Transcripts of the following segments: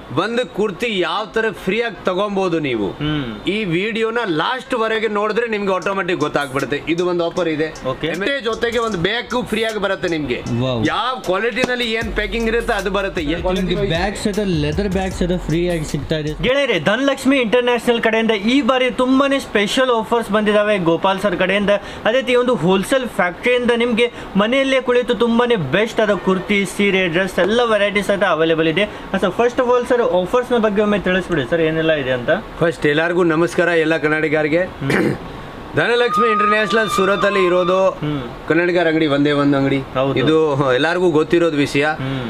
ಒಂದು ಕುರ್ತಿ ಯಾವ ತರ ಫ್ರೀ ಆಗಿ ತಗೊಬಹುದು ನೀವು ಹ್ಮ್ ಈ ವಿಡಿಯೋನ ಲಾಸ್ಟ್ ವರೆಗೆ ನೋಡಿದ್ರೆ ನಿಮ್ಗೆ ಆಟೋಮೆಟಿಕ್ ಗೊತ್ತಾಗ್ಬಿಡುತ್ತೆ ಇದು ಒಂದು ಆಫರ್ ಇದೆ Okay. ಮತ್ತೆ ಜೊತೆಗೆ ಒಂದು ಬ್ಯಾಗ್ ಫ್ರೀ ಆಗಿ ಬರುತ್ತೆ ನಿಮ್ಗೆ Wow. ಯಾವ ಕ್ವಾಲಿಟಿನಲ್ಲಿ ಏನ್ ಪ್ಯಾಕಿಂಗ್ ಇರುತ್ತೆ ಅದು ಬರುತ್ತೆ ಏನ್ quality ನಿಮಗೆ ಬ್ಯಾಗ್ಸ್ ಅದ ಲೆದರ್ ಬ್ಯಾಗ್ಸ್ ಅದ ಫ್ರೀ ಆಗಿ ಸಿಗ್ತಾ ಇದೆ ಗೆಳೆಯರೆ ಧನಲಕ್ಷ್ಮಿ ಇಂಟರ್ನ್ಯಾಷನಲ್ ಕಡೆಯಿಂದ ಈ ಬಾರಿ ತುಂಬಾನೇ ಸ್ಪೆಷಲ್ ಆಫರ್ಸ್ ಬಂದಿದ್ದಾವೆ ಗೋಪಾಲ್ ಸರ್ ಕಡೆಯಿಂದ ಅದೇ ರೀತಿ ಒಂದು ಹೋಲ್ಸೇಲ್ ಫ್ಯಾಕ್ಟ್ರಿಯಿಂದ ನಿಮಗೆ ಮನೆಯಲ್ಲೇ ಕುಳಿತು ತುಂಬಾನೇ ಬೆಸ್ಟ್ ಆದ ಕುರ್ತಿ ಸೀರೆ ಡ್ರೆಸ್ ಎಲ್ಲ ವೆರೈಟೀಸ್ ಆಯ್ತಾ ಅವೈಲೇಬಲ್ ಇದೆ sir first of all sir ಆಫರ್ಸ್ನ ಬಗ್ಗೆ ಒಮ್ಮೆ ತಿಳಿಸ್ಬಿಡಿ ಸರ್ ಏನೆಲ್ಲ ಇದೆ ಅಂತ ಫಸ್ಟ್ ಎಲ್ಲರಿಗೂ ನಮಸ್ಕಾರ ಎಲ್ಲ ಕನ್ನಡಿಗರಿಗೆ ಧನಲಕ್ಷ್ಮಿ ಇಂಟರ್ನ್ಯಾಷನಲ್ ಸೂರತ್ ಅಲ್ಲಿ ಇರೋದು ಹ್ಮ್ ಕನ್ನಡಿಗರ ಅಂಗಡಿ ಒಂದೇ ಒಂದು ಅಂಗಡಿ ಹೌದು. ಇದು ಎಲ್ಲರಿಗೂ ಗೊತ್ತಿರೋದು ವಿಷಯ ಹ್ಮ್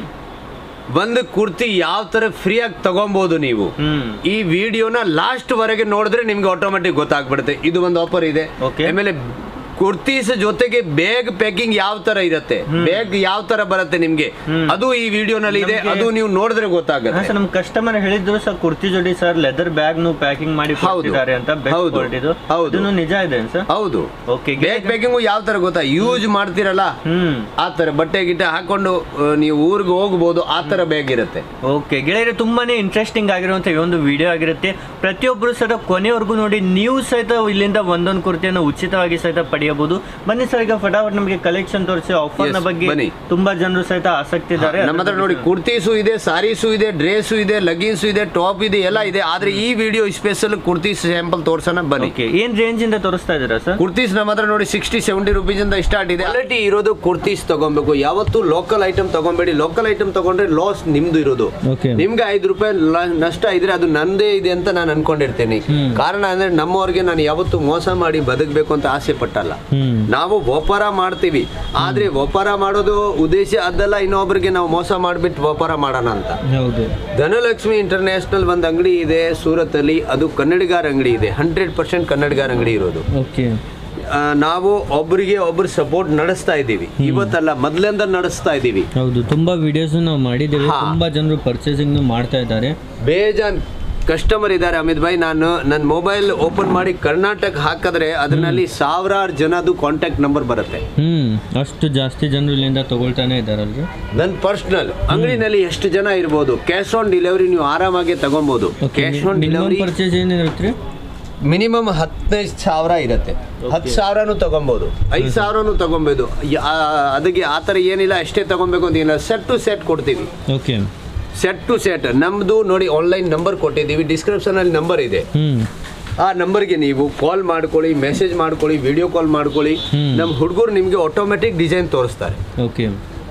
ಒಂದು ಕುರ್ತಿ ಯಾವ ತರ ಫ್ರೀ ಆಗಿ ತಗೊಬಹುದು ನೀವು ಹ್ಮ್ ಈ ವಿಡಿಯೋನ ಲಾಸ್ಟ್ ವರೆಗೆ ನೋಡಿದ್ರೆ ನಿಮ್ಗೆ ಆಟೋಮೆಟಿಕ್ ಗೊತ್ತಾಗ್ಬಿಡುತ್ತೆ ಇದು ಒಂದು ಆಫರ್ ಇದೆ Okay. ಆಮೇಲೆ ಕುರ್ತೀಸ್ ಜೊತೆಗೆ ಬೇಗ್ ಪ್ಯಾಕಿಂಗ್ ಯಾವ ತರ ಇರುತ್ತೆ ಬೇಗ್ ಯಾವ ತರ ಬರುತ್ತೆ ನಿಮ್ಗೆ ಅದು ಈ ವಿಡಿಯೋನಲ್ಲಿ ಇದೆ ನಮ್ಗೆ- ಅದು ನೀವು ನೋಡಿದ್ರೆ ಹಾ ಗೊತ್ತಾಗುತ್ತೆ ಸರ್ ನಮ್ಮ ಕಸ್ಟಮರ್ ಹೇಳಿದ್ರು ಸರ್ ಕುರ್ತಿ ಜೋಡಿ ಸರ್ ಲೆದರ್ ಬ್ಯಾಗ್ ನು ಪ್ಯಾಕಿಂಗ್ ಮಾಡಿ ಹೌದು. ಕೊಡ್ತಿದ್ದಾರೆ ಅಂತ ಬೆಸ್ಟ್ ಹೌದು. ಕ್ವಾಲಿಟಿದು ಹೌದು. ಇದನ್ನು ನಿಜ ಇದೆ ಸರ್ ಹೌದು ಓಕೆ ಬೇಗ್ ಪ್ಯಾಕಿಂಗು ಯಾವ ತರ ಗೊತ್ತಾ ಯೂಸ್ ಮಾಡ್ತಿರಲ್ಲ ಹ್ಮ್ ಆ ತರ ಬಟ್ಟೆ ಗಿಟ್ಟೆ ಹಾಕೊಂಡು ಆ, ನೀವು ಊರಿಗೆ ಹೋಗ್ಬೋದು ಆ ತರ ಬೇಗ್ ಇರುತ್ತೆ ಓಕೆ ಗೆಳೆಯರೆ ತುಂಬಾನೇ ಇಂಟ್ರೆಸ್ಟಿಂಗ್ ಆಗಿರುವಂತ ಈ ಒಂದು ವಿಡಿಯೋ ಆಗಿರುತ್ತೆ ಪ್ರತಿಯೊಬ್ಬರು ಸಹಿತ ಕೊನೆವರೆಗೂ ನೋಡಿ ನೀವು ಸಹಿತ ಇಲ್ಲಿಂದ ಒಂದೊಂದು ಕುರ್ತಿಯನ್ನು ಉಚಿತವಾಗಿ ಸಹಿತ ಪಡೆಯಬಹುದು ಬನ್ನಿ ಸರ್ ಈಗ ಫಟಾಫಟ್ ನಮಗೆ ಕಲೆಕ್ಷನ್ ತೋರಿಸಿ ಆಫರ್ ನ Yes, ಬಗ್ಗೆ ಬನ್ನಿ. ತುಂಬಾ ಜನರು ಸಹಿತ ಆಸಕ್ತಿ ಇದ್ದಾರೆ ನಮ್ಮ ಹತ್ರ ನೋಡಿ ಕುರ್ತೀಸು ಇದೆ ಸಾರೀಸು ಇದೆ ಡ್ರೆಸ್ಸು ಇದೆ ಲಗಿನ್ಸು ಇದೆ ಟಾಪ್ ಇದೆ ಎಲ್ಲ ಇದೆ ಆದ್ರೆ ಈ ವಿಡಿಯೋ ಸ್ಪೆಷಲ್ ಕುರ್ತೀಸ್ ಸ್ಯಾಂಪಲ್ ತೋರ್ಸೋಣ ಬನ್ನಿ ಓಕೆ ಏನ್ ರೇಂಜ್ ಇಂದ ತೋರಿಸ್ತಾ ಇದ್ದೀರಾ ಸರ್ ಕುರ್ತೀಸ್ ನಮ್ಮ ಹತ್ರ ನೋಡಿ ಸಿಕ್ಸ್ಟಿ ಸೆವೆಂಟಿ ರುಪೀಸ್ ಇಂದ ಸ್ಟಾರ್ಟ್ ಇದೆ ಕ್ವಾಲಿಟಿ ಇರೋದು ಕುರ್ತೀಸ್ ತಗೊಬೇಕು ಯಾವತ್ತು ಲೋಕಲ್ ಐಟಮ್ ತಗೊಂಬೇಡಿ ಲೋಕಲ್ ಐಟಮ್ ತಗೊಂಡ್ರೆ ಲಾಸ್ ನಿಮ್ದು ಇರೋದು ಓಕೆ ನಿಮ್ಗೆ ಐದು ರೂಪಾಯಿ ಲ- ನಷ್ಟ ಇದ್ರೆ ಅದು ನಂದೇ ಇದೆ ಅಂತ ನಾನು ಅನ್ಕೊಂಡಿರ್ತೇನೆ ಕಾರಣ ಅಂದ್ರೆ ನಮ್ಮವ್ರಿಗೆ ನಾನು ಯಾವತ್ತು ಮೋಸ ಮಾಡಿ ಬದುಕಬೇಕು ಅಂತ ಆಸೆ ಪಟ್ಟಲ್ಲ ಹ್ಮ್ ನಾವು ವ್ಯಾಪಾರ ಮಾಡ್ತೀವಿ ಆದ್ರೆ ವ್ಯಾಪಾರ ಮಾಡೋದು ಉದ್ದೇಶ ಅದಲ್ಲ ಇನ್ನೊಬ್ರಿಗೆ ನಾವು ಮೋಸ ಮಾಡ್ಬಿಟ್ಟು ವ್ಯಾಪಾರ ಮಾಡೋಣ ಅಂತ ಹೌದು ಧನಲಕ್ಷ್ಮಿ ಇಂಟರ್ನ್ಯಾಷನಲ್ ಒಂದು ಅಂಗಡಿ ಇದೆ ಸೂರತ್ ಅಲ್ಲಿ ಅದು ಕನ್ನಡಿಗಾರ ಅಂಗಡಿ ಇದೆ ಹಂಡ್ರೆಡ್ ಪರ್ಸೆಂಟ್ ಕನ್ನಡಿಗಾರ ಅಂಗಡಿ ಇರೋದು ಓಕೆ ಆ, ನಾವು ಒಬ್ಬರಿಗೆ ಒಬ್ರು ಸಪೋರ್ಟ್ ನಡೆಸ್ತಾ ಇದ್ದೀವಿ ಇವತ್ತಲ್ಲ ಮೊದ್ಲಿಂದ ನಡೆಸ್ತಾ ಇದ್ದೀವಿ ಹೌದು ತುಂಬಾ ವಿಡಿಯೋಸ್ ನಾವು ಮಾಡಿದ್ದೇವೆ ಹಾ. ತುಂಬಾ ಜನರು ಪರ್ಚೇಸಿಂಗ್ ಮಾಡ್ತಾ ಇದ್ದಾರೆ ಬೇಜಾನ್ ಕಸ್ಟಮರ್ ಇದ್ದಾರೆ ಅಮಿತ್ ಭಾಯ್ ನಾನು ನನ್ನ ಮೊಬೈಲ್ ಓಪನ್ ಮಾಡಿ ಕರ್ನಾಟಕ ಹಾಕಿದ್ರೆ ಅದರಲ್ಲಿ ಸಾವಿರಾರು ಜನದು ಕಾಂಟ್ಯಾಕ್ಟ್ ನಂಬರ್ ಬರುತ್ತೆ ಹ್ಮ್ ಅಷ್ಟು ಜಾಸ್ತಿ ಜನರು ಇಲ್ಲಿಂದ ತಗೊಳ್ತಾನೆ ಇದಾರಲ್ರಿ ನನ್ನ ಪರ್ಸನಲ್ ಅಂಗಡಿನಲ್ಲಿ ಎಷ್ಟು ಜನ ಇರ್ಬೋದು ಕ್ಯಾಶ್ ಆನ್ ಡೆಲಿವರಿ ನೀವು ಆರಾಮಾಗಿ ತಗೊಬೋದು cash on minimum delivery purchase ಏನಿರುತ್ತೆ ಮಿನಿಮಮ್ ಹದಿನೈದು ಸಾವಿರ ಇರುತ್ತೆ ಹತ್ತು ಸಾವಿರನೂ ತಗೊಬೋದು ಐದು ಸಾವಿರನೂ ತಗೊಬೋದು ಯ- ಆ, ಅದಕ್ಕೆ ಆ ಥರ ಏನಿಲ್ಲ ಅಷ್ಟೇ ತಗೊಬೇಕು ಅಂತ ಏನಿಲ್ಲ ಸೆಟ್ ಟು ಸೆಟ್ ಕೊಡ್ತೀವಿ ಓಕೆ ಸೆಟ್ ಟು ಸೆಟ್ ನಮ್ಮದು ನೋಡಿ ಆನ್ಲೈನ್ ನಂಬರ್ ಕೊಟ್ಟಿದ್ದೀವಿ ಡಿಸ್ಕ್ರಿಪ್ಷನಲ್ಲಿ ನಂಬರ್ ಇದೆ ಹ್ಮ್ ಆ ನಂಬರ್ಗೆ ನೀವು ಕಾಲ್ ಮಾಡ್ಕೊಳ್ಳಿ ಮೆಸೇಜ್ ಮಾಡ್ಕೊಳ್ಳಿ ವಿಡಿಯೋ ಕಾಲ್ ಮಾಡ್ಕೊಳ್ಳಿ ಹ್ಮ್. ನಮ್ಮ ಹುಡುಗರು ನಿಮಗೆ ಆಟೋಮೆಟಿಕ್ ಡಿಸೈನ್ ತೋರಿಸ್ತಾರೆ ಓಕೆ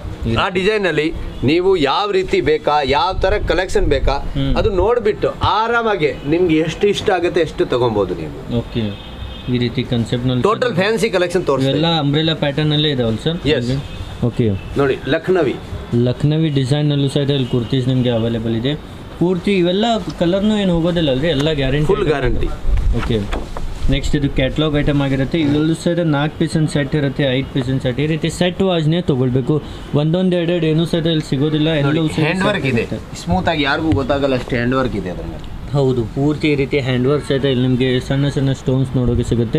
ಆ ಡಿಸೈನ್ ಅಲ್ಲಿ ನೀವು ಯಾವ ರೀತಿ ಬೇಕಾ ಯಾವ ತರ ಕಲೆಕ್ಷನ್ ಬೇಕಾ ಹ್ಮ್. ಅದು ನೋಡ್ಬಿಟ್ಟು ಆರಾಮಾಗಿ ನಿಮ್ಗೆ ಎಷ್ಟು ಇಷ್ಟ ಆಗುತ್ತೆ ಎಷ್ಟು ತಗೊಬಹುದು ನೀವು ಓಕೆ ಈ ರೀತಿ ಕಾನ್ಸೆಪ್ಟ್ ನಲ್ಲಿ ಟೋಟಲ್ ಫ್ಯಾನ್ಸಿ ಕಲೆಕ್ಷನ್ ತೋರಿಸ್ತಾ ಇವೆಲ್ಲ ಅಂಬ್ರೆಲಾ ಪ್ಯಾಟರ್ನ್ ಅಲ್ಲೇ ಇದಾವಲ್ಲ ಸರ್ Yes. ಓಕೆ ನೋಡಿ ಲಕ್ನವಿ ಲಕ್ನವಿ ಡಿಸೈನಲ್ಲೂ ಸಹಿತ ಇಲ್ಲಿ ಕುರ್ತೀಸ್ ನಿಮಗೆ ಅವೈಲೇಬಲ್ ಇದೆ ಪೂರ್ತಿ ಇವೆಲ್ಲ ಕಲರ್ನು ಏನು ಹೋಗೋದಿಲ್ಲ ಅಲ್ರಿ ಎಲ್ಲ guarantee full guarantee okay next ಇದು ಕ್ಯಾಟ್ಲಾಗ್ ಐಟಮ್ ಆಗಿರುತ್ತೆ ಇವೆಲ್ಲೂ ಸಹಿತ ನಾಲ್ಕು ಪೀಸನ್ ಸೆಟ್ ಇರುತ್ತೆ ಐದು ಪೀಸನ್ ಸೆಟ್ ಈ ರೀತಿ ಸೆಟ್ ವಾಜ್ನೇ ತೊಗೊಳ್ಬೇಕು ಒಂದೊಂದು ಎರಡೆರಡು ಏನೂ ಸಹಿತ ಇಲ್ಲಿ ಸಿಗೋದಿಲ್ಲ ಎಲ್ಲವೂ ಸಹಿತ ಹ್ಯಾಂಡ್ ವರ್ಕ್ ಇದೆ ಸ್ಮೂತ್ ಆಗಿ ಯಾರಿಗೂ ಗೊತ್ತಾಗಲ್ಲ ಅಷ್ಟು ಹ್ಯಾಂಡ್ ವರ್ಕ್ ಇದೆ ಅದ್ರಲ್ಲಿ ಹೌದು ಪೂರ್ತಿ ಈ ರೀತಿ ಹ್ಯಾಂಡ್ ವರ್ಕ್ ಸಹಿತ ಇಲ್ಲಿ ನಿಮಗೆ ಸಣ್ಣ ಸಣ್ಣ ಸ್ಟೋನ್ಸ್ ನೋಡೋಕೆ ಸಿಗುತ್ತೆ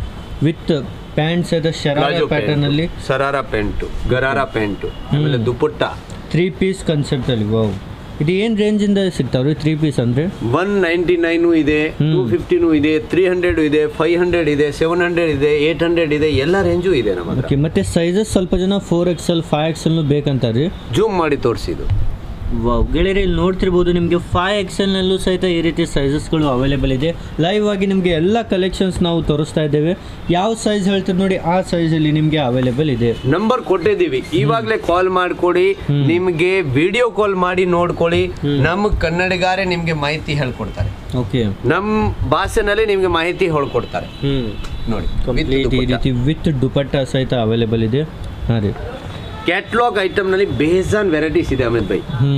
ವಿತ್ ಪ್ಯಾಂಟ್ ಸಹಿತ ಶರಾರ ಪ್ಲಾಜೋ ಪ್ಯಾಟರ್ನ್ ಅಲ್ಲಿ ಸರಾರ ಪ್ಯಾಂಟು ಗರಾರ ಪ್ಯಾಂಟು ಆಮೇಲೆ ದುಪಟ್ಟ ತ್ರೀ ಪೀಸ್ ಕಾನ್ಸೆಪ್ಟ್ ಅಲ್ಲಿ ವಾವ್ ಇದು ಏನು ರೇಂಜಿಂದ ಸಿಗ್ತಾವ್ರಿ ತ್ರೀ ಪೀಸ್ ಅಂದರೆ ಒನ್ ನೈಂಟಿ ನೈನು ಇದೆ ಟೂ ಫಿಫ್ಟಿನೂ ಇದೆ ತ್ರೀ ಹಂಡ್ರೆಡ್ ಇದೆ ಫೈವ್ ಹಂಡ್ರೆಡ್ ಇದೆ ಸೆವೆನ್ ಹಂಡ್ರೆಡ್ ಇದೆ ಏಟ್ ಹಂಡ್ರೆಡ್ ಇದೆ ಎಲ್ಲ ರೇಂಜು ಇದೆ ನಮ್ಮ ಹತ್ರ ಓಕೆ ಮತ್ತೆ ಸೈಜಸ್ ಸ್ವಲ್ಪ ಜನ ಫೋರ್ ಎಕ್ಸೆಲ್ ಫೈವ್ ಎಕ್ಸೆಲ್ನು ಬೇಕಂತಾರೆ ಜೂಮ್ ಮಾಡಿ ತೋರಿಸಿದ್ದು ವಾವ್ ಗೆಳೆಯರೆ ಇಲ್ಲಿ ನೋಡ್ತಿರ್ಬೋದು ನಿಮಗೆ ಫೈವ್ ಎಕ್ಸೆಲ್ನಲ್ಲೂ ಸಹಿತ ಈ ರೀತಿ ಸೈಜಸ್ಗಳು ಅವೈಲೇಬಲ್ ಇದೆ ಲೈವ್ ಆಗಿ ನಿಮಗೆ ಎಲ್ಲ ಕಲೆಕ್ಷನ್ಸ್ ನಾವು ತೋರಿಸ್ತಾ ಇದ್ದೇವೆ ಯಾವ ಸೈಜ್ ಹೇಳ್ತೀರಿ ನೋಡಿ ಆ ಸೈಜಲ್ಲಿ ನಿಮಗೆ ಅವೈಲೇಬಲ್ ಇದೆ ನಂಬರ್ ಕೊಟ್ಟಿದ್ದೀವಿ ಇವಾಗಲೇ ಕಾಲ್ ಮಾಡ್ಕೊಡಿ ನಿಮಗೆ ವಿಡಿಯೋ ಕಾಲ್ ಮಾಡಿ ನೋಡ್ಕೊಳ್ಳಿ ನಮ್ಮ ಕನ್ನಡಿಗಾರೆ ನಿಮಗೆ ಮಾಹಿತಿ ಹೇಳ್ಕೊಡ್ತಾರೆ ಓಕೆ ನಮ್ಮ ಭಾಷೆನಲ್ಲಿ ನಿಮಗೆ ಮಾಹಿತಿ ಹೇಳ್ಕೊಡ್ತಾರೆ ಹ್ಞೂ ನೋಡಿ ಕಂಪ್ಲೀಟ್ ಈ ರೀತಿ ವಿತ್ ದುಪಟ್ಟ ಸಹಿತ ಅವೈಲೇಬಲ್ ಇದೆ ಹಾಂ ರೀ ಕ್ಯಾಟ್ಲಾಗ್ ಐಟಮ್ನಲ್ಲಿ ಬೇಜಾನ್ ವೆರೈಟೀಸ್ ಇದೆ ಅಮಿತ್ ಭಾಯ್ ಹ್ಞೂ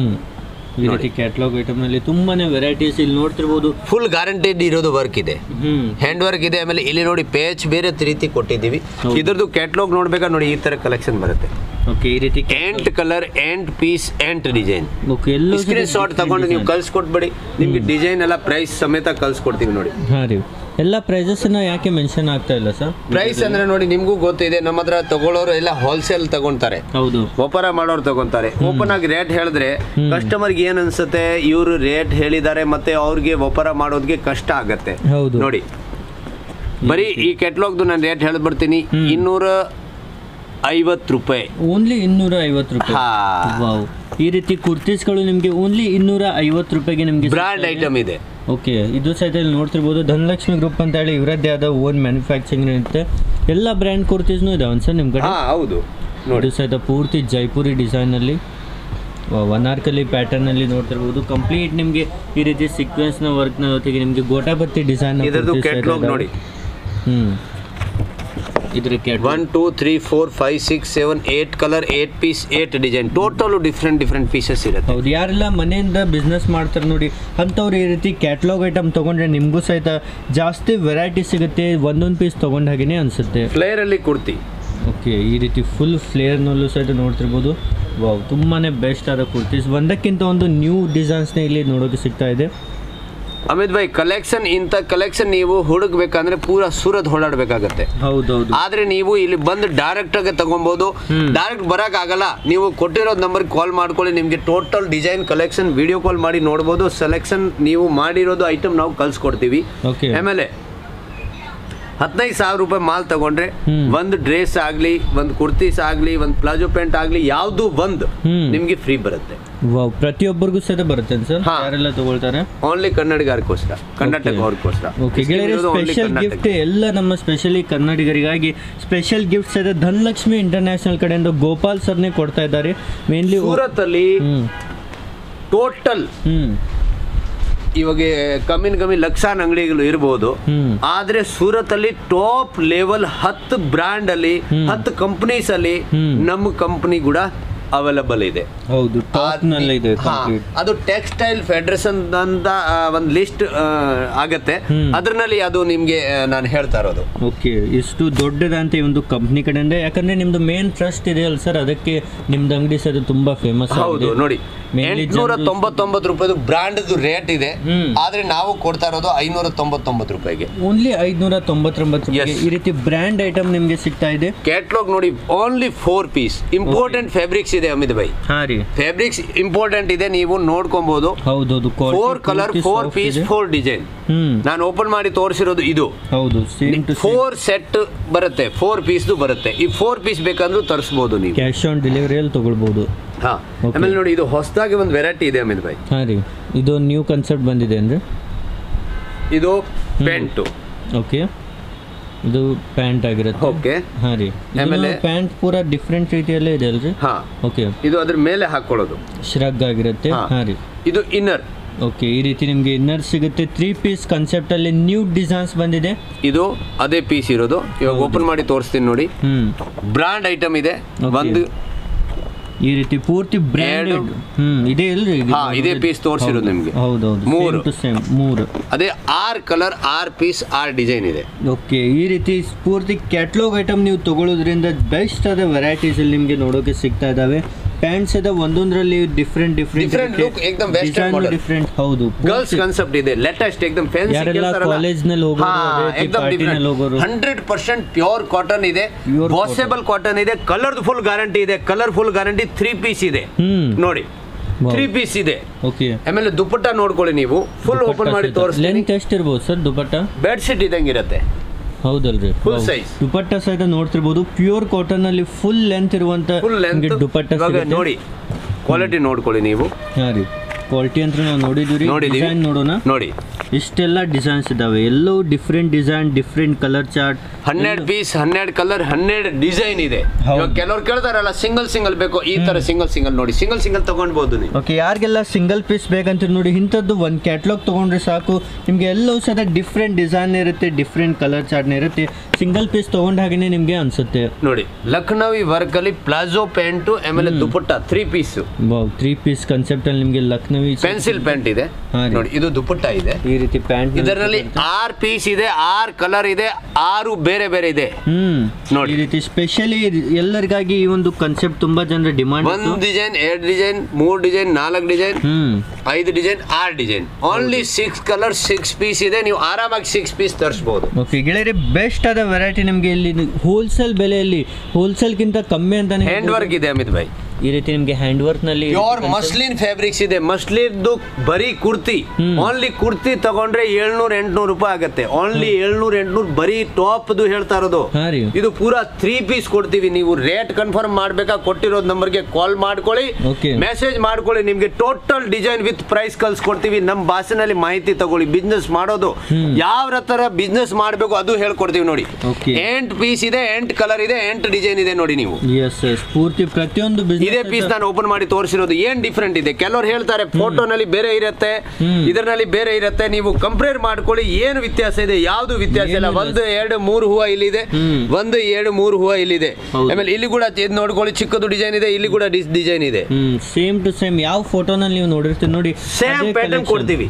ಈ ರೀತಿ ಕ್ಯಾಟ್ಲಾಗ್ ಐಟಮ್ನಲ್ಲಿ ತುಂಬಾನೇ ವೆರೈಟೀಸ್ ಇಲ್ಲಿ ನೋಡ್ತಿರ್ಬೋದು ಫುಲ್ ಗ್ಯಾರಂಟೆಡ್ ಇರೋದು ವರ್ಕ್ ಇದೆ ಹ್ಞೂ ಹ್ಯಾಂಡ್ ವರ್ಕ್ ಇದೆ ಆಮೇಲೆ ಇಲ್ಲಿ ನೋಡಿ ಪೇಚ್ ಬೇರೆ ರೀತಿ ಕೊಟ್ಟಿದ್ದೀವಿ ಹೌದು. ಇದ್ರದ್ದು ಕ್ಯಾಟ್ಲಾಗ್ ನೋಡ್ಬೇಕಾದ್ರೆ ನೋಡಿ ಈ ತರ ಕಲೆಕ್ಷನ್ ಬರುತ್ತೆ ಓಕೆ ಈ ರೀತಿ ಎಂಟ್ ಕಲರ್ ಎಂಟ್ ಪೀಸ್ ಎಂಟ್ ಡಿಸೈನ್ ಓಕೆ ಎಲ್ಲೂ ಸ್ಕ್ರೀನ್ ಶಾಟ್ ತಗೊಂಡು ನೀವು ಕಳ್ಸಿಕೊಟ್ಬಿಡಿ ನಿಮ್ಗೆ ಡಿಸೈನ್ ಎಲ್ಲ ಪ್ರೈಸ್ ಸಮೇತ ಕಳ್ಸಿಕೊಡ್ತೀವಿ ನೋಡಿ ಹಾಂ ರೀ ಎಲ್ಲ ಪ್ರೈಸಸ್ನ ಯಾಕೆ ಮೆನ್ಷನ್ ಆಗ್ತಾ ಇಲ್ಲ ಸರ್ ಪ್ರೈಸ್ ಅಂದ್ರೆ ನೋಡಿ ನಿಮ್ಗೂ ಗೊತ್ತಿದೆ ನಮ್ಮ ಹತ್ರ ತಗೊಳ್ಳೋರು ಎಲ್ಲ ಹೋಲ್ಸೇಲ್ ತಗೊಂತಾರೆ ಹೌದು ವ್ಯಾಪಾರ ಮಾಡೋರು ತಗೊಂತಾರೆ ಓಪನ್ ಆಗಿ ರೇಟ್ ಹೇಳಿದ್ರೆ ಕಸ್ಟಮರ್ಗೆ ಏನ್ ಅನ್ಸುತ್ತೆ ಇವರು ರೇಟ್ ಹೇಳಿದ್ದಾರೆ ಮತ್ತೆ ಅವ್ರಿಗೆ ವ್ಯಾಪಾರ ಮಾಡೋದಕ್ಕೆ ಕಷ್ಟ ಆಗತ್ತೆ ಹೌದು ನೋಡಿ ಬರೀ ಈ ಕೆಟ್ಲಾಗ್ದು ನಾನು ರೇಟ್ ಹೇಳ್ಬಿಡ್ತೀನಿ ಇನ್ನೂರ ಐವತ್ತು ರೂಪಾಯಿ ಓನ್ಲಿ ಇನ್ನೂರ ಐವತ್ತು ರೂಪಾಯಿ ಹಾ ವಾವ್ ಈ ರೀತಿ ಕುರ್ತೀಸ್ಗಳು ನಿಮಗೆ ಓನ್ಲಿ ಇನ್ನೂರ ಐವತ್ತು ರೂಪಾಯಿಗೆ ನಿಮಗೆ ಬ್ರಾಂಡ್ ಐಟಮ್ ಇದೆ ಓಕೆ ಇದು ಸಹಿತ ಇಲ್ಲಿ ನೋಡ್ತಿರ್ಬೋದು ಧನಲಕ್ಷ್ಮಿ ಗ್ರೂಪ್ ಅಂತ ಹೇಳಿ ಇವರದ್ದೇ ಆದ ಓನ್ ಮ್ಯಾನುಫ್ಯಾಕ್ಚರಿಂಗ್ ಇರುತ್ತೆ ಎಲ್ಲ ಬ್ರ್ಯಾಂಡ್ ಕುರ್ತೀಸ್ನು ಇದಾವೆ ಸರ್ ನಿಮ್ಮ ಕಡೆ ಹಾ ಹೌದು ನೋಡಿ ಇದು ಸಹಿತ ಪೂರ್ತಿ ಜೈಪುರಿ ಡಿಸೈನಲ್ಲಿ ವನಾರ್ಕಲಿ ಪ್ಯಾಟರ್ನಲ್ಲಿ ನೋಡ್ತಿರ್ಬೋದು ಕಂಪ್ಲೀಟ್ ನಿಮಗೆ ಈ ರೀತಿ ಸೀಕ್ವೆನ್ಸ್ನ ವರ್ಕ್ನ ಜೊತೆಗೆ ನಿಮಗೆ ಗೋಟಾಬತ್ತಿ ಡಿಸೈನ್ ಇದ್ರದ್ದು ಕೆಟ್ಲಾಗ್ ನೋಡಿ ಹ್ಞೂ ಇದ್ರ ಕೆಟ್ one two three four five six seven eight colour eight piece eight design total different different pieces ಇರುತ್ತೆ ಹೌದು ಯಾರೆಲ್ಲ ಮನೆಯಿಂದ ಬಿಸ್ನೆಸ್ ಮಾಡ್ತಾರೆ ನೋಡಿ ಅಂಥವ್ರು ಈ ರೀತಿ ಕ್ಯಾಟ್ಲಾಗ್ ಐಟಮ್ ತೊಗೊಂಡ್ರೆ ನಿಮಗೂ ಸಹಿತ ಜಾಸ್ತಿ ವೆರೈಟಿ ಸಿಗುತ್ತೆ ಒಂದೊಂದು ಪೀಸ್ ತೊಗೊಂಡ ಹಾಗೇನೆ ಅನಿಸುತ್ತೆ ಫ್ಲೇರ್ ಅಲ್ಲಿ ಕುರ್ತಿ ಓಕೆ ಈ ರೀತಿ ಫುಲ್ ಫ್ಲೇರ್ನಲ್ಲೂ ಸಹಿತ ನೋಡ್ತಿರ್ಬೋದು ವಾವ್ ತುಂಬಾ ಬೆಸ್ಟ್ ಆದ ಕುರ್ತೀಸ್ ಒಂದಕ್ಕಿಂತ ಒಂದು ನ್ಯೂ ಡಿಸೈನ್ಸ್ನ ಇಲ್ಲಿ ನೋಡೋಕೆ ಸಿಗ್ತಾ ಇದೆ ಅಮಿತ್ ಭಾಯ್ ಕಲೆಕ್ಷನ್ ಇಂಥ ಕಲೆಕ್ಷನ್ ನೀವು ಹುಡುಕ್ಬೇಕಂದ್ರೆ ಪೂರಾ ಸೂರತ್ ಹೊಡಾಡ್ಬೇಕಾಗತ್ತೆ ಹೌದೌದು ಆದ್ರೆ ನೀವು ಇಲ್ಲಿ ಬಂದು ಡೈರೆಕ್ಟ್ ಆಗಿ ತಗೊಬಹುದು ಡೈರೆಕ್ಟ್ ಬರಕ್ ಆಗಲ್ಲ ನೀವು ಕೊಟ್ಟಿರೋ ನಂಬರ್ ಕಾಲ್ ಮಾಡ್ಕೊಳ್ಳಿ ನಿಮ್ಗೆ total design collection video call ಮಾಡಿ ನೋಡ್ಬೋದು ಸೆಲೆಕ್ಷನ್ ನೀವು ಮಾಡಿರೋದು ಐಟಮ್ ನಾವು ಕಳ್ಸಿಕೊಡ್ತೀವಿ ಓಕೆ ಆಮೇಲೆ ಹದಿನೈದು ಸಾವಿರ ರೂಪಾಯಿ ಮಾಲ್ ತಗೊಂಡ್ರೆ ಹ್ಮ್. ಒಂದು ಡ್ರೆಸ್ ಆಗ್ಲಿ ಒಂದು ಕುರ್ತೀಸ್ ಆಗ್ಲಿ ಒಂದು ಪ್ಲಾಜೋ ಪ್ಯಾಂಟ್ ಆಗ್ಲಿ ಯಾವ್ದು ಒಂದು ಹ್ಮ್. ನಿಮ್ಗೆ ಫ್ರೀ ಬರುತ್ತೆ ವಾವ್ ಪ್ರತಿಯೊಬ್ಬರಿಗೂ ಸಹಿತ ಬರುತ್ತೆ ಸರ್ ಹಾ. ಯಾರೆಲ್ಲ ತಗೊಳ್ತಾರೆ ಓನ್ಲಿ ಕನ್ನಡಿಗರಿಗೋಸ್ಕರ ಕರ್ನಾಟಕ ಅವ್ರಿಗೋಸ್ಕರ ಓಕೆ ಗೆಳೆಯರೆ ಸ್ಪೆಷಲ್ ಗಿಫ್ಟ್ ಎಲ್ಲ ನಮ್ಮ ಸ್ಪೆಷಲಿ ಕನ್ನಡಿಗರಿಗಾಗಿ ಸ್ಪೆಷಲ್ ಗಿಫ್ಟ್ಸ್ ಇದೆ ಧನಲಕ್ಷ್ಮಿ ಇಂಟರ್ನ್ಯಾಷನಲ್ ಕಡೆಯಿಂದ ಗೋಪಾಲ್ ಸರ್ನೇ ಕೊಡ್ತಾ ಇದ್ದಾರೆ ಮೇನ್ಲಿ ಸೂರತ್ ಅಲ್ಲಿ ಹ್ಮ್ ಟೋಟಲ್ ಹ್ಮ್ ಇವಾಗ ಕಮ್ಮಿನ ಕಮ್ಮಿ ಲಕ್ಷಾನ್ ಅಂಗಡಿಗಳು ಇರ್ಬೋದು ಹ್ಮ್ ಆದ್ರೆ ಸೂರತ್ ಅಲ್ಲಿ ಟಾಪ್ ಲೆವೆಲ್ ಹತ್ತು ಬ್ರ್ಯಾಂಡ್ ಅಲ್ಲಿ ಹತ್ತು ಕಂಪನೀಸ್ ಅಲ್ಲಿ ಹ್ಮ್. ನಮ್ಮ ಕಂಪನಿ ಕೂಡ ಅವೈಲಬಲ್ ಇದೆ ಹೌದು ಟಾಪ್ ನಲ್ಲೇ ಇದೆ ಹಾ, ಕಂಪ್ಲೀಟ್ ಅದು ಟೆಕ್ಸ್ಟೈಲ್ ಫೆಡರೇಷನ್ ಅಂತ ಒಂದು ಲಿಸ್ಟ್ ಆಗತ್ತೆ ಹ್ಮ್. ಅದ್ರಲ್ಲಿ ಅದು ನಿಮ್ಗೆ ಆ, ನಾನು ಹೇಳ್ತಾ ಇರೋದು ಓಕೆ ಇಷ್ಟು ದೊಡ್ಡದಂತ ಈ ಒಂದು ಕಂಪ್ನಿ ಕಡೆಯಿಂದ ಯಾಕಂದ್ರೆ ನಿಮ್ದು ಮೇನ್ ಟ್ರಸ್ಟ್ ಇದೆ ಅಲ್ಲ ಸರ್ ಅದಕ್ಕೆ ನಿಮ್ದು ಅಂಗಡಿ ಸರ್ ತುಂಬಾ ಫೇಮಸ್ ಹೌದು ನೋಡಿ Mainly ಎಂಟ್ನೂರ ಜನರು- ತೊಂಬತ್ತೊಂಬತ್ತು ರೂಪಾಯಿದು ಬ್ರಾಂಡ್ ರೇಟ್ ಇದೆ ಹ್ಮ್. ಆದ್ರೆ ನಾವು ಕೊಡ್ತಾ ಇರೋದು ಐನೂರ ತೊಂಬತ್ತೊಂಬತ್ತು ರೂಪಾಯಿಗೆ ಓನ್ಲಿ ಐದ್ನೂರ ತೊಂಬತ್ತೊಂಬತ್ತು ರೂಪಾಯಿಗೆ Yes. ಈ ರೀತಿ ಬ್ರ್ಯಾಂಡ್ ಐಟಮ್ ನಿಮ್ಗೆ ಸಿಗ್ತಾ ಇದೆ ಕ್ಯಾಟ್ಲಾಗ್ ನೋಡಿ only four piece important fabrics ಇದೆ ಅಮಿತ್ ಭಾಯ್ ಹಾ ರೀ ಫ್ಯಾಬ್ರಿಕ್ಸ್ ಇಂಪಾರ್ಟೆಂಟ್ ಇದೆ ನೀವು ನೋಡ್ಕೊಬಹುದು ಹೌದೌದು four colour four piece four design ಹ್ಮ್ ನಾನು ಓಪನ್ ಮಾಡಿ ತೋರಿಸಿರೋದು ಇದು ಹೌದು ಸೇಮ್ ಟು ಫೋರ್ ಸೆಟ್ ಬರುತ್ತೆ ಫೋರ್ ಪೀಸ್ದು ಬರುತ್ತೆ ಈ ಫೋರ್ ಪೀಸ್ ಬೇಕಂದ್ರೂ ತರಿಸ್ಬೋದು ನೀವು ಕ್ಯಾಶ್ ಆನ್ ಡೆಲಿವರಿಯಲ್ಲಿ ತಗೊಳ್ಬೋದು ಹಾ Okay. ಆಮೇಲೆ ನೋಡಿ ಇದು ಹೊಸದಾಗಿ ಒಂದು ವೆರೈಟಿ ಇದೆ ಅಮಿತ್ ಭಾಯ್ ಹಾಂ ರೀ ಇದು ನ್ಯೂ ಕನ್ಸೆಪ್ಟ್ ಬಂದಿದೆ ಅಂದರೆ ಇದು ಪೆಂಟು ಓಕೆ ಇದು ಪ್ಯಾಂಟ್ ಆಗಿರುತ್ತೆ ಓಕೆ ಹಾಂ ರೀ ಆಮೇಲೆ- ಪ್ಯಾಂಟ್ ಪೂರ ಡಿಫ್ರೆಂಟ್ ರೀತಿಯಲ್ಲೇ ಇದೆ ಅಲ್ರಿ ಹಾ ಓಕೆ ಇದು ಅದ್ರ ಮೇಲೆ ಹಾಕೊಳ್ಳೋದು ಶ್ರಗ್ ಆಗಿರುತ್ತೆ ಹಾ. ಹಾಂ ರೀ ಇದು ಇನ್ನರ್ ಓಕೆ ಈ ರೀತಿ ನಿಮಗೆ ಇನ್ನರ್ ಸಿಗುತ್ತೆ ತ್ರೀ ಪೀಸ್ ಕಾನ್ಸೆಪ್ಟಲ್ಲಿ ನ್ಯೂ ಡಿಸೈನ್ಸ್ ಬಂದಿದೆ ಇದು ಅದೇ ಪೀಸ್ ಇರೋದು ಇವಾಗ ಓಪನ್ ಮಾಡಿ ತೋರಿಸ್ತೀನಿ ನೋಡಿ ಹ್ಞೂ ಬ್ರಾಂಡ್ ಐಟಮ್ ಇದೆ Okay. ಒಂದು ಈ ರೀತಿ ಪೂರ್ತಿ ಬ್ರ್ಯಾಂಡೆಡ್ ಎರಡು. ಹ್ಮ್ ಇದೇ ಇಲ್ರಿ ಇದು ಹಾ, ಇದೇ piece ತೋರ್ಸಿರೋದು ನಿಮ್ಗೆ. ಹೌದೌದು ಮೂರು. ಟು ಸೇಮ್ ಮೂರು ಅದೇ ಆರ್ ಕಲರ್ ಆರ್ ಪೀಸ್ ಆರ್ ಡಿಸೈನ್ ಇದೆ ಓಕೆ ಈ ರೀತಿ ಪೂರ್ತಿ ಕ್ಯಾಟ್ಲಾಗ್ ಐಟಮ್ ನೀವು ತಗೊಳ್ಳೋದ್ರಿಂದ ಬೆಸ್ಟ್ ಆದ ವೆರೈಟೀಸ್ ಅಲ್ಲಿ ನಿಮಗೆ ನೋಡೋಕೆ ಸಿಗ್ತಾ ಇದಾವೆ ಪ್ಯಾಂಟ್ಸ್ ಅದ ಒಂದೊಂದರಲ್ಲಿ ಡಿಫ್ರೆಂಟ್ ಡಿಫ್ರೆಂಟ್ Different look, ಏಕ್ದಮ್ western model. ಡಿಫ್ರೆಂಟ್ ಹೌದು ಗರ್ಲ್ಸ್ ಕಾನ್ಸೆಪ್ಟ್ ಇದೆ ಲೇಟೆಸ್ಟ್ ಏಕದಮ್ ಯಾರೆಲ್ಲ college ನಲ್ಲಿ ಹೋಗೋರು, ಅದೇ ರೀತಿ party ನಲ್ಲಿ ಹೋಗೋರು. ಹಂಡ್ರೆಡ್ ಪರ್ಸೆಂಟ್ ಪ್ಯೂರ್ ಕಾಟನ್ ಇದೆ Pure ವಾಷೇಬಲ್ ಕಾಟನ್ ಇದೆ ಕಲರ್ ಫುಲ್ ಗ್ಯಾರಂಟಿ ಇದೆ colour full guarantee three piece ಇದೆ ಹ್ಮ್ ನೋಡಿ Wow. ತ್ರೀ ಪೀಸ್ ಇದೆ ಓಕೆ ಆಮೇಲೆ ದುಪ್ಪಟ್ಟ ನೋಡ್ಕೊಳ್ಳಿ ನೀವು ಫುಲ್ ಓಪನ್ ಮಾಡಿ ತೋರಿಸ್ತೀನಿ ಲೆಂತ್ ಎಷ್ಟಿರ್ಬೋದು ಸರ್ ದುಪಟ್ಟ ಬೆಡ್ ಶೀಟ್ ಇದಂಗೆ ಇರುತ್ತೆ ಹೌದಲ್ರಿ Full ಹೌದು. size. ದುಪಟ್ಟ ಸಹಿತ ನೋಡ್ತಿರ್ಬೋದು ಪ್ಯೂರ್ ಕಾಟನ್ ಅಲ್ಲಿ ಫುಲ್ ಲೆಂತ್ ಇರುವಂತ ಫುಲ್ ಲೆಂತ್ ನಿಮ್ಗೆ ದುಪಟ್ಟ ಇವಾಗ ಸಿಗುತ್ತೆ. ನೋಡಿ ಕ್ವಾಲಿಟಿ ನೋಡ್ಕೊಳ್ಳಿ ನೀವು ಹಾ ರೀ ಕ್ವಾಲಿಟಿ ಅಂತ ನಾವು ನೋಡಿದ್ವಿ ನೋಡಿದೀವಿ ಡಿಸೈನ್ ನೋಡೋಣ ನೋಡಿ ಇಷ್ಟೆಲ್ಲ ಡಿಸೈನ್ಸ್ ಇದಾವೆ ಎಲ್ಲವೂ different design different colour chart ಹನ್ನೆರಡು ಪೀಸ್ ಹನ್ನೆರಡು ಕಲರ್ ಹನ್ನೆರಡು ಡಿಸೈನ್ ಇದೆ ಹೌದು. ಇವಾಗ ಕೆಲವ್ರು ಕೇಳ್ತಾರಲ್ಲ ಸಿಂಗಲ್ ಸಿಂಗಲ್ ಬೇಕು ಈ ತರ ಸಿಂಗಲ್ ಸಿಂಗಲ್ ನೋಡಿ ಸಿಂಗಲ್ ಸಿಂಗಲ್ ತಗೊಂಡ್ಬೋದು ನೀವು ಓಕೆ ಯಾರಿಗೆಲ್ಲ ಸಿಂಗಲ್ ಪೀಸ್ ಬೇಕಂತ ನೋಡಿ ಇಂಥದ್ದು ಒಂದು ಕ್ಯಾಟ್ಲಾಗ್ ತೊಗೊಂಡ್ರೆ ಸಾಕು ನಿಮಗೆ ಎಲ್ಲವೂ ಸಹ ಡಿಫ್ರೆಂಟ್ ಡಿಸೈನ್ ಇರುತ್ತೆ ಡಿಫ್ರೆಂಟ್ ಕಲರ್ ಚಾರ್ಟ್ನ ಇರುತ್ತೆ ಸಿಂಗಲ್ ಪೀಸ್ ತೊಗೊಂಡ ಹಾಗೆಯೇ ನಿಮಗೆ ಅನಿಸುತ್ತೆ ನೋಡಿ ಲಕ್ನವಿ ವರ್ಕ್ ಅಲ್ಲಿ ಪ್ಲಾಜೋ ಪ್ಯಾಂಟು ಆಮೇಲೆ dupatta three piece wow three piece ಕನ್ಸೆಪ್ಟಲ್ಲಿ ನಿಮಗೆ ಲಕ್ನೋ ನವಿ ಪೆನ್ಸಿಲ್ ಪ್ಯಾಂಟ್ ಇದೆ ಹಾ ರೀ. ನೋಡಿ ಇದು ದುಪ್ಪಟ್ಟ ಇದೆ ಈ ರೀತಿ ಪ್ಯಾಂಟ್ ಇದರಲ್ಲಿ ಆರ್ ಪೀಸ್ ಇದೆ ಆರ್ ಕಲರ್ ಇದೆ ಆರು ಬೇರೆ ಬೇರೆ ಇದೆ ಹ್ಮ್ ನೋಡಿ. ಈ ರೀತಿ ಸ್ಪೆಷಲಿ ಎಲ್ಲರಿಗಾಗಿ ಈ ಒಂದು ಕಾನ್ಸೆಪ್ಟ್ ತುಂಬಾ ಜನರ ಡಿಮಾಂಡ್ ಒಂದ್ ಡಿಸೈನ್ ಎರಡ್ ಡಿಸೈನ್ ಮೂರ್ ಡಿಸೈನ್ ನಾಲ್ಕು ಡಿಸೈನ್ ಹ್ಮ್ ಐದು ಡಿಸೈನ್ ಆರ್ design only six colour six piece ಇದೆ ನೀವು ಆರಾಮಾಗಿ ಸಿಕ್ಸ್ ಪೀಸ್ ತರಿಸಬಹುದು ಓಕೆ ಗೆಳೆಯರಿ ಬೆಸ್ಟ್ ಆದ ವೆರೈಟಿ ನಿಮಗೆ ಇಲ್ಲಿ ಹೋಲ್ಸೇಲ್ ಬೆಲೆಯಲ್ಲಿ ಹೋಲ್ಸೇಲ್ಗಿಂತ ಕಮ್ಮಿ ಅಂತಾನೆ ಹ್ಯಾಂಡ್ ವರ್ಕ್ ಇದೆ ಅಮಿತ್ ಭಾಯ್ ಈ ರೀತಿ ನಿಮಗೆ ಹ್ಯಾಂಡ್ ವರ್ಕ್ ನಲ್ಲಿ ಪ್ಯೂರ್ ಮಸ್ಲಿನ್ ಫ್ಯಾಬ್ರಿಕ್ಸ್ ಇದೆ ಮಸ್ಲಿನ್ದು ಬರೀ ಕುರ್ತಿ ಹ್ಮ್. ಓನ್ಲಿ ಕುರ್ತಿ ತಗೊಂಡ್ರೆ ಏಳ್ನೂರ ಎಂಟ್ನೂರು ರೂಪಾಯಿ ಆಗುತ್ತೆ ಓನ್ಲಿ ಏಳ್ನೂರ ಎಂಟ್ನೂರು ಬರೀ ಟಾಪ್ದು ಹೇಳ್ತಾ ಇರೋದು ಹಾ ರೀ ಇದು ಪೂರಾ ತ್ರೀ ಪೀಸ್ ಕೊಡ್ತೀವಿ ನೀವು ರೇಟ್ ಕನ್ಫರ್ಮ್ ಮಾಡ್ಬೇಕಾ ಕೊಟ್ಟಿರೋದು ನಂಬರ್ಗೆ ಕಾಲ್ ಮಾಡ್ಕೊಳ್ಳಿ Okay. ಮೆಸೇಜ್ ಮಾಡ್ಕೊಳ್ಳಿ ನಿಮ್ಗೆ ಟೋಟಲ್ ಡಿಸೈನ್ ವಿತ್ ಪ್ರೈಸ್ ಕಳ್ಸ್ಕೊಡ್ತೀವಿ ನಮ್ಮ ಭಾಷೆನಲ್ಲಿ ಮಾಹಿತಿ ತಗೊಳ್ಳಿ ಬಿಸ್ನೆಸ್ ಮಾಡೋದು ಹ್ಮ್. ಯಾವ ತರ ಬಿಸ್ನೆಸ್ ಮಾಡಬೇಕು ಅದು ಹೇಳ್ಕೊಡ್ತೀವಿ ನೋಡಿ Okay. ಎಂಟ್ ಪೀಸ್ ಇದೆ ಎಂಟ್ ಕಲರ್ ಇದೆ ಎಂಟ್ ಡಿಸೈನ್ ಇದೆ ನೋಡಿ ನೀವು ಎಸ್ ಎಸ್ ಪೂರ್ತಿ ಪ್ರತಿಯೊಂದು ಇದೇ ಬಿಸ್ನೆಸ್ ಪೀಸ್ ನಾನು ಓಪನ್ ಮಾಡಿ ತೋರಿಸಿರೋದು ಏನ್ ಡಿಫ್ರೆಂಟ್ ಇದೆ ಕೆಲವರು ಹೇಳ್ತಾರೆ ಫೋಟೋನಲ್ಲಿ ಬೇರೆ ಇರುತ್ತೆ ಹ್ಮ್. ಇದರಲ್ಲಿ ಬೇರೆ ಇರುತ್ತೆ ನೀವು ಕಂಪೇರ್ ಮಾಡ್ಕೊಳ್ಳಿ ಏನು ವ್ಯತ್ಯಾಸ ಇದೆ ಯಾವ್ದು ವ್ಯತ್ಯಾಸ ಇಲ್ಲ ಏನಿಲ್ಲ. ಒಂದು ಎರಡು ಮೂರು ಹೂವ ಇಲ್ಲಿದೆ ಹ್ಮ್. ಒಂದು ಎರಡು ಮೂರು ಹೂವ ಇಲ್ಲಿದೆ ಹೌದು. ಆಮೇಲೆ ಇಲ್ಲಿ ಕೂಡ ಇದ್ ನೋಡ್ಕೊಳ್ಳಿ ಚಿಕ್ಕದು ಡಿಸೈನ್ ಇದೆ ಇಲ್ಲಿ ಕೂಡ ಡಿಸೈನ್ ಇದೆ ಹ್ಮ್ ಸೇಮ್ ಟು ಸೇಮ್ ಯಾವ ಫೋಟೋನಲ್ಲಿ ನೀವು ನೋಡಿರ್ತೀರಿ ನೋಡಿ ಸೇಮ್ ಅದೇ ಪ್ಯಾಟರ್ನ್ collection. ಕೊಡ್ತೀವಿ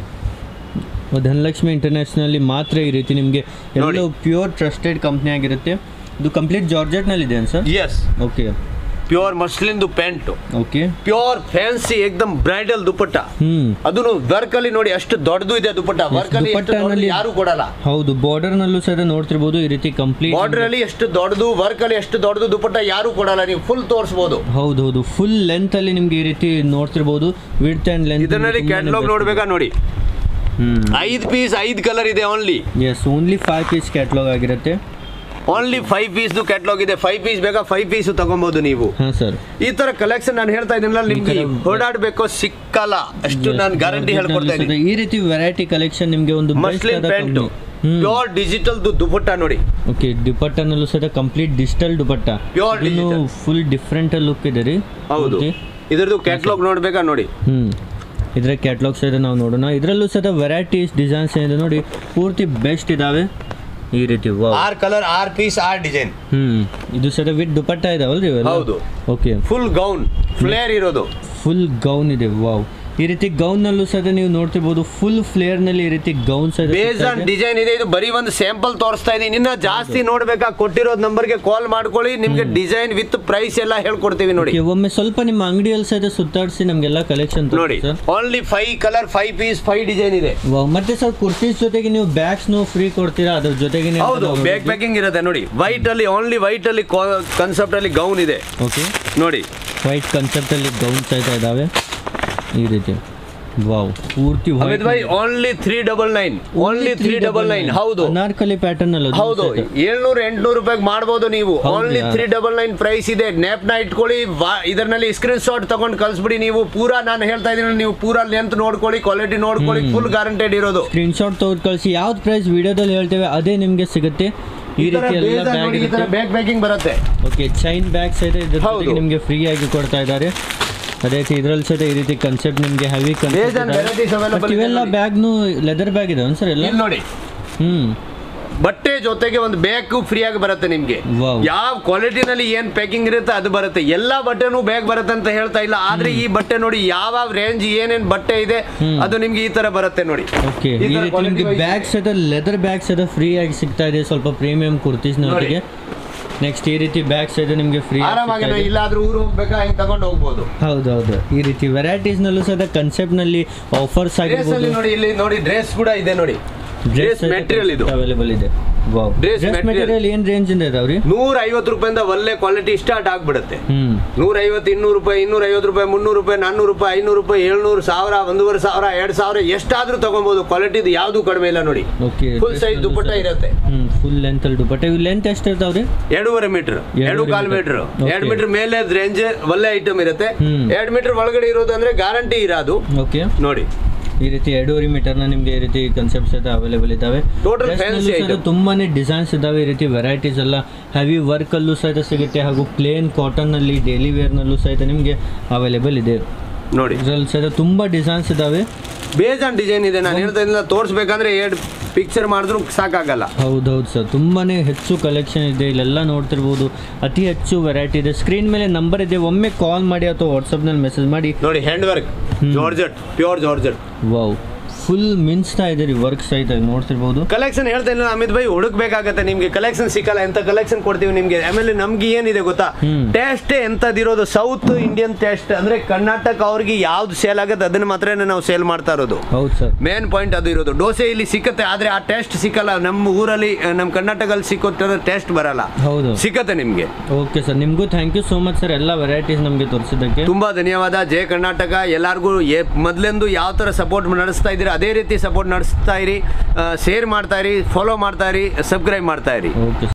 ಧನಲಕ್ಷ್ಮಿ ಇಂಟರ್ನ್ಯಾಷನಲ್ ಮಾತ್ರ ಈ ರೀತಿ ನಿಮಗೆ ನೋಡಿ. ಎಲ್ಲೋ ಪ್ಯೂರ್ ಟ್ರಸ್ಟೆಡ್ ಕಂಪ್ನಿ ಆಗಿರುತ್ತೆ ಇದು ಕಂಪ್ಲೀಟ್ ಜಾರ್ಜೆಟ್ ನಲ್ಲಿ ಇದೆ ಸರ್ ಎಸ್ ಓಕೆ ಪ್ಯೂರ್ ಮಸ್ಲಿನ್ದು ಪ್ಯಾಂಟ್ ಓಕೆ ಪ್ಯೂರ್ ಫ್ಯಾನ್ಸಿ ಏಕ್ದಮ್ ಬ್ರೈಡಲ್ ದುಪ್ಪಟ್ಟ ಹ್ಮ್ ಅದನ್ನು ವರ್ಕ್ ಅಲ್ಲಿ ನೋಡಿ ಅಷ್ಟು ದೊಡ್ಡದು ಇದೆ ದುಪ್ಪಟ್ಟ ವರ್ಕ್ ಅಲ್ಲಿ ಎಷ್ಟು ದೊಡ್ಡದು ದುಪಟ್ಟನಲ್ಲಿ- ಯಾರು ಕೊಡಲ್ಲ ಹೌದು ಬಾರ್ಡರ್ ನಲ್ಲೂ ಸಹ ನೋಡ್ತಿರ್ಬೋದು ಈ ರೀತಿ ಕಂಪ್ಲೀಟ್ ಬಾರ್ಡರ್ ಅಲ್ಲಿ ಎಷ್ಟು ದೊಡ್ಡದು ವರ್ಕ್ ಅಲ್ಲಿ ಎಷ್ಟು ದೊಡ್ಡದು ದುಪ್ಪಟ್ಟ ಯಾರು ಕೊಡಲ್ಲ ನೀವು ಫುಲ್ ತೋರಿಸಬಹುದು ಹೌದು ಹೌದು ಫುಲ್ ಲೆಂತ್ ಅಲ್ಲಿ ನಿಮ್ಗೆ ಈ ರೀತಿ ನೋಡ್ತಿರ್ಬೋದು ವಿಡ್ತ್ ಅಂಡ್ ಲೆಂತ್ ಇದರಲ್ಲಿ ಕ್ಯಾಟ್ಲಾಗ್ ನೋಡ್ಬೇಕಾ ನೋಡಿ ಹ್ಮ್ ಐದ್ ಪೀಸ್ ಐದ್ ಕಲರ್ ಇದೆ only yes only five piece catalogue ಆಗಿರುತ್ತೆ ಓನ್ಲಿ ಫೈವ್ ಪೀಸ್ ಕ್ಯಾಟ್ಲಾಗ್ ಇದೆ ಫೈವ್ ಪೀಸ್ ಬೇಕಾ ಫೈವ್ ಪೀಸ್ ತಗೊಬಹುದು ನೀವು ಹಾ ಸರ್ ಈ ತರ ಕಲೆಕ್ಷನ್ ನಾನು ಹೇಳ್ತಾ ಇದ್ದೀನಲ್ಲ ನಿಮ್ಗೆ ತರ- ಓಡಾಡ್ಬೇಕು ಸಿಕ್ಕಲ್ಲ ಅಷ್ಟು ನಾನು ಗ್ಯಾರಂಟಿ ಹೇಳ್ಕೊಡ್ತಾ ಇದ್ದೀನಿ ಈ ರೀತಿ ವೆರೈಟಿ ಕಲೆಕ್ಷನ್ ನಿಮ್ಗೆ ಒಂದು muslin pant pure digital dupatta ನೋಡಿ ಓಕೆ ದುಪಟ್ಟನಲ್ಲೂ ಸಹ complete digital dupatta Pure digital. Full different look ಇದೆ ರೀ ಹೌದು ಪೂರ್ತಿ. ಇದ್ರದ್ದು ಕ್ಯಾಟ್ಲಾಗ್ ನೋಡ್ಬೇಕಾ ನೋಡಿ ಹ್ಮ್ ಇದರ ಕ್ಯಾಟ್ಲಾಗ್ಸ್ ಇದೆ ನಾವು ನೋಡೋಣ ಇದರಲ್ಲೂ ಸಹ ವೆರೈಟೀಸ್ ಡಿಸೈನ್ಸ್ ಏನಿದೆ ನೋಡಿ ಪೂರ್ತಿ ಬೆಸ್ಟ್ ಇದಾವೆ ಈ ರೀತಿ ವಾವ್ ಆರ್ ಕಲರ್ ಆರ್ ಪೀಸ್ ಆರ್ ಡಿಸೈನ್ ಹ್ಮ್ ಇದು ಸಹ ವಿತ್ ದುಪಟ್ಟ ಇದಾವಲ್ರಿ ಇವೆಲ್ಲ ಹೌದು. ಓಕೆ ಫುಲ್ ಗೌನ್ ಫ್ಲೇರ್ ಇರೋದು ಫುಲ್ ಗೌನ್ ಇದೆ ವಾವ್ ಈ ರೀತಿ ಗೌನ್ ನಲ್ಲೂ ಸಹ ನೀವು ನೋಡ್ತಿರ್ಬೋದು ಫುಲ್ ಫ್ಲೇರ್ ನಲ್ಲಿ ಈ ರೀತಿ ಗೌನ್ ಸಹ ಬೇಸ್ ಆನ್ ಡಿಸೈನ್ ಇದೆ ಇದು ಬರೀ ಒಂದು ಸ್ಯಾಂಪಲ್ ತೋರಿಸ್ತಾ ಇದೀನಿ ಇನ್ನ ಜಾಸ್ತಿ ನೋಡ್ಬೇಕಾ ಕೊಟ್ಟಿರೋದ್ ನಂಬರ್ಗೆ ಕಾಲ್ ಮಾಡ್ಕೊಳ್ಳಿ ನಿಮ್ಗೆ ಡಿಸೈನ್ ವಿತ್ ಪ್ರೈಸ್ ಎಲ್ಲ ಹೇಳ್ಕೊಡ್ತೀವಿ ನೋಡಿ Okay, ಒಮ್ಮೆ ಸ್ವಲ್ಪ ನಿಮ್ಮ ಅಂಗಡಿಯಲ್ಲಿ ಸಹ ಸುತ್ತಾಡಿಸಿ ನಮಗೆಲ್ಲ ಕಲೆಕ್ಷನ್ ನೋಡಿ sir only five colour five piece five design ಇದೆ ವಾವ್ ಮತ್ತೆ ಸರ್ ಕುರ್ತೀಸ್ ಜೊತೆಗೆ ನೀವು ಬ್ಯಾಗ್ಸ್ನು ಫ್ರೀ ಕೊಡ್ತೀರಾ ಅದ್ರ ಜೊತೆಗೆ ಹೌದು ಬ್ಯಾಕ್ ಪ್ಯಾಕಿಂಗ್ ಇರುತ್ತೆ ನೋಡಿ ವೈಟ್ ಅಲ್ಲಿ ಓನ್ಲಿ ವೈಟ್ ಅಲ್ಲಿ ಕನ್ಸೆಪ್ಟ್ ಅಲ್ಲಿ ಗೌನ್ ಇದೆ ಓಕೆ ನೋಡಿ ವೈಟ್ ಕಾನ್ಸೆಪ್ಟ್ ಅಲ್ಲಿ ಗೌನ್ ಸಹಿತ ಇದಾವೆ ಈ ರೀತಿ ವಾವ್ ಪೂರ್ತಿ Amit bhai only three double nine only three double nine ಹೌದು ಅನಾರ್ಕಲಿ ಪ್ಯಾಟರ್ನ್ ಅಲ್ಲ ಅದು ಹೌದು ಸಹಿತ. ಏಳ್ನೂರ ಎಂಟ್ನೂರು ರೂಪಾಯಿಗೆ ಮಾಡ್ಬೋದು ನೀವು ಹೌದು ಓನ್ಲಿ ಯಾರ್? ತ್ರೀ ಡಬಲ್ ನೈನ್ ಪ್ರೈಸ್ ಇದೆ ನ ಇಟ್ಕೊಳ್ಳಿ ವಾ- ಇದರಲ್ಲಿ ಸ್ಕ್ರೀನ್ ಶಾಟ್ ತಗೊಂಡು ಕಳಿಸ್ಬಿಡಿ ನೀವು ಪೂರಾ ನಾನು ಹೇಳ್ತಾ ಇದೀನಿ ನೀವು ಪೂರಾ ಲೆಂತ್ ನೋಡ್ಕೊಳ್ಳಿ ಕ್ವಾಲಿಟಿ ನೋಡ್ಕೊಳ್ಳಿ ಫುಲ್ ಗ್ಯಾರಂಟೆಡ್ ಇರೋದು ಸ್ಕ್ರೀನ್ ಶಾಟ್ ತೆಗೆದು ಕಳಿಸಿ ಯಾವ್ದು ಪ್ರೈಸ್ ವಿಡಿಯೋದಲ್ಲಿ ಹೇಳ್ತೇವೆ ಅದೇ ನಿಮಗೆ ಸಿಗುತ್ತೆ ಈ ರೀತಿ ಎಲ್ಲ ಬ್ಯಾಗ್ ಈ ತರ ಇರುತ್ತೆ ಬ್ಯಾಕ್ ಪ್ಯಾಕಿಂಗ್ ಬರುತ್ತೆ ಓಕೆ ಚೈನ್ ಬ್ಯಾಗ್ ಸಹಿತ ಇದ್ರ ಹೌದು. ಜೊತೆಗೆ ನಿಮಗೆ ಫ್ರೀ ಆಗಿ ಕೊಡ್ತಾ ಇದ್ದಾರೆ ಅದೇ ರೀತಿ ಇದ್ರಲ್ಲಿ ಸಹಿತ ಈ ರೀತಿ ಕನ್ಸೆಪ್ಟ್ ನಿಮಗೆ heavy Based on varieties available ಇದೆ ಇವೆಲ್ಲ ನೋಡಿ. ಬ್ಯಾಗ್ನು ಲೆದರ್ ಬ್ಯಾಗ್ ಇದೆ ಸರ್ ಎಲ್ಲ ಇಲ್ಲಿ ನೋಡಿ ಹ್ಮ್ ಬಟ್ಟೆ ಜೊತೆಗೆ ಒಂದು ಬ್ಯಾಗ್ ಫ್ರೀ ಆಗಿ ಬರುತ್ತೆ ನಿಮ್ಗೆ Wow. ಯಾವ ಕ್ವಾಲಿಟಿನಲ್ಲಿ ಏನ್ ಪ್ಯಾಕಿಂಗ್ ಇರುತ್ತೆ ಅದು ಬರುತ್ತೆ ಎಲ್ಲಾ ಬಟ್ಟೆನೂ ಬ್ಯಾಗ್ ಬರುತ್ತೆ ಅಂತ ಹೇಳ್ತಾ ಇಲ್ಲ ಆದ್ರೆ ಈ ಬಟ್ಟೆ ನೋಡಿ ಯಾವ ರೇಂಜ್ ಏನೇನ್ ಬಟ್ಟೆ ಇದೆ ಹ್ಮ್. ಅದು ನಿಮ್ಗೆ ಈ ತರ ಬರುತ್ತೆ ನೋಡಿ ಓಕೆ ಈ ಈ ತರ ರೀತಿ quality ನಿಮಗೆ wise- ಬ್ಯಾಗ್ ಸಹಿತ ಲೆದರ್ ಬ್ಯಾಗ್ ಸಹಿತ ಫ್ರೀ ಆಗಿ ಸಿಗ್ತಾ ಇದೆ ಸ್ವಲ್ಪ ಪ್ರೀಮಿಯಂ ಕುರ್ತೀಸ್ ನೊಟ್ಟಿಗೆ ನೆಕ್ಸ್ಟ್ ಈ ರೀತಿ ಬ್ಯಾಗ್ ಸಹಿತ ನಿಮಗೆ ಫ್ರೀ ಆರಾಮಾಗಿ ನಾವು ಇಲ್ಲಾದ್ರೂ ಊರು ಹೋಗ್ಬೇಕಾ ಹಿಂಗ್ ತಗೊಂಡು ಹೋಗ್ಬೋದು ಹೌದು ಹೌದು ಈ ರೀತಿ ವೆರೈಟೀಸ್ ನಲ್ಲೂ ಸಹಿತ ಕನ್ಸೆಪ್ಟ್ ನಲ್ಲಿ ಆಫರ್ಸ್ ಡ್ರೆಸ್ ಅಲ್ಲಿ ಆಗಿರ್ಬೋದು ನೋಡಿ ಇಲ್ಲಿ ನೋಡಿ ಡ್ರೆಸ್ ಕೂಡ ಇದೆ ನೋಡಿ ಡ್ರೆಸ್ ಮೆಟೀರಿಯಲ್ ಇದು ಅವೈಲೇಬಲ್ ಇದೆ wow Dress dress material. Material ಏನ್ ರೇಂಜ್ ಇಂದ ಇದಾವ್ರಿ ನೂರ ಐವತ್ತು ರೂಪಾಯಿಂದ ಒಳ್ಳೆ ಕ್ವಾಲಿಟಿ ಸ್ಟಾರ್ಟ್ ಆಗ್ಬಿಡುತ್ತೆ ಹ್ಮ್ ನೂರ ಐವತ್ತು ಇನ್ನೂರು ರೂಪಾಯಿ ಇನ್ನೂರ ಐವತ್ತು ರೂಪಾಯಿ ಮುನ್ನೂರು ರೂಪಾಯಿ ನಾನ್ನೂರು ರೂಪಾಯಿ ಐನೂರು ರೂಪಾಯಿ ಏಳ್ನೂರು ಸಾವಿರ ಒಂದೂವರೆ ಸಾವಿರ ಎರಡು ಸಾವಿರ ಎಷ್ಟಾದ್ರೂ ತಗೊಬೋದು ಕ್ವಾಲಿಟಿದು ಯಾವ್ದು ಕಡಿಮೆ ಇಲ್ಲ ನೋಡಿ ಓಕೆ ಫುಲ್ ಸೈಜ್ ದುಪ್ಪಟ್ಟ ಇರುತ್ತೆ ಹ್ಮ್ ಫುಲ್ ಲೆಂತ್ ಅಲ್ಲಿ ದುಪಟ್ಟ ಇವು ಲೆಂತ್ ಎಷ್ಟು ಇರ್ತಾವ್ರಿ ಎರಡೂವರೆ ಮೀಟರ್ ಎರಡು ಎರಡೂವರೆ ಕಾಲ್ meter. Metre Okay. ಎರಡು ಮೀಟರ್ ಮೇಲೆ ರೇಂಜ್ ಒಳ್ಳೆ ಐಟಮ್ ಇರುತ್ತೆ ಹ್ಮ್. ಎರಡು ಮೀಟರ್ ಒಳಗಡೆ ಇರೋದು ಅಂದ್ರೆ ಗ್ಯಾರಂಟಿ ಇರೋದು ಓಕೆ ನೋಡಿ ಈ ರೀತಿ ಎರಡೂವರೆ ಮೀಟರ್ನ ನಿಮಗೆ ಈ ರೀತಿ ಕನ್ಸೆಪ್ಟ್ಸ್ ಎಲ್ಲ ಅವೈಲೇಬಲ್ ಇದಾವೆ Total Dress fancy ನಲ್ಲೂ ಸಹಿತ item. ತುಂಬಾನೇ ಡಿಸೈನ್ಸ್ ಇದಾವೆ ಈ ರೀತಿ ವೆರೈಟೀಸ್ ಎಲ್ಲ ಹೆವಿ ವರ್ಕ್ ಅಲ್ಲೂ ಸಹಿತ ಸಿಗುತ್ತೆ ಹಾಗೂ ಪ್ಲೇನ್ ಕಾಟನ್ ನಲ್ಲಿ ಡೈಲಿ ವೇರ್ ನಲ್ಲೂ ಸಹಿತ ನಿಮಗೆ ಅವೈಲೇಬಲ್ ಇದೆ ನೋಡಿ ಇದರಲ್ಲಿ ಸಹಿತ ತುಂಬಾ ಡಿಸೈನ್ಸ್ ಇದಾವೆ ಬೇಜಾನ್ ಡಿಸೈನ್ ಇದೆ ನಾನು ಹೇಳ್ತಾ ಇದ್ದಿಲ್ಲ ತೋರಿಸ್ಬೇಕಂದ್ರೆ ಎರಡು ಪಿಕ್ಚರ್ ಮಾಡಿದ್ರು ಸಾಕಾಗಲ್ಲ ಹೌದೌದು ಸರ್ ತುಂಬಾನೇ ಹೆಚ್ಚು ಕಲೆಕ್ಷನ್ ಇದೆ ಇಲ್ಲೆಲ್ಲ ನೋಡ್ತಿರ್ಬೋದು ಅತಿ ಹೆಚ್ಚು ವೆರೈಟಿ ಇದೆ ಸ್ಕ್ರೀನ್ ಮೇಲೆ ನಂಬರ್ ಇದೆ ಒಮ್ಮೆ ಕಾಲ್ ಮಾಡಿ ಅಥವಾ ವಾಟ್ಸಪ್ನಲ್ಲಿ ಮೆಸೇಜ್ ಮಾಡಿ ನೋಡಿ hand work georgette pure georgette wow full ಮಿನ್ಸ್ತಾ ಇದೆ ರೀ ವರ್ಕ್ ಸಹಿತ ನೋಡ್ತಿರ್ಬೋದು ಕಲೆಕ್ಷನ್ ಹೇಳ್ತಾ ಇಲ್ಲ ಅಮಿತ್ ಭಾಯಿ ಹುಡುಕ್ಬೇಕಾಗತ್ತೆ ನಿಮ್ಗೆ ಕಲೆಕ್ಷನ್ ಸಿಕ್ಕಲ್ಲ ಎಂತ ಕಲೆಕ್ಷನ್ ಕೊಡ್ತೀವಿ ನಿಮ್ಗೆ ಆಮೇಲೆ ನಮ್ಗೆ ಏನಿದೆ ಗೊತ್ತಾ ಹ್ಮ್. ಟೇಸ್ಟ್ ಎಂತದಿರೋದು ಸೌತ್ ಇಂಡಿಯನ್ ಟೇಸ್ಟ್ ಅಂದ್ರೆ ಕರ್ನಾಟಕ ಅವ್ರಿಗೆ ಯಾವ್ದು ಸೇಲ್ ಆಗುತ್ತೆ ಅದನ್ನ ಮಾತ್ರ ನಾವು ಸೇಲ್ ಮಾಡ್ತಾ ಇರೋದು ಹೌದು ಸರ್ ಮೇನ್ ಪಾಯಿಂಟ್ ಅದು ಇರೋದು ದೋಸೆ ಇಲ್ಲಿ ಸಿಕ್ಕತ್ತೆ ಆದ್ರೆ ಆ ಟೇಸ್ಟ್ ಸಿಕ್ಕಲ್ಲ ನಮ್ಮ ಊರಲ್ಲಿ ಆ, ನಮ್ಮ ಕರ್ನಾಟಕದಲ್ಲಿ ಸಿಕ್ಕುತ್ತೆ ಟೇಸ್ಟ್ ಬರಲ್ಲ ಹೌದು ಸಿಕ್ಕತ್ತೆ ನಿಮ್ಗೆ ಓಕೆ ಸರ್ ನಿಮಗೂ thank you so much sir ಎಲ್ಲ ವೆರೈಟೀಸ್ ನಮಗೆ ತೋರಿಸಿದ್ದಕ್ಕೆ ತುಂಬಾ ಧನ್ಯವಾದ ಜಯ ಕರ್ನಾಟಕ ಎಲ್ಲರಿಗೂ ಮೊದಲೆಂದು ಯಾವ ತರ ಸಪೋರ್ಟ್ ನಡೆಸ್ತಾ ಇದ್ದೀರಾ ಅದೇ ರೀತಿ ಸಪೋರ್ಟ್ ನಡೆಸ್ತಾ ಇರಿ ಶೇರ್ ಮಾಡ್ತಾ ಇರಿ ಫಾಲೋ ಮಾಡ್ತಾ ಇರಿ ಸಬ್ಸ್ಕ್ರೈಬ್ ಮಾಡ್ತಾ ಇರಿ ಓಕೆ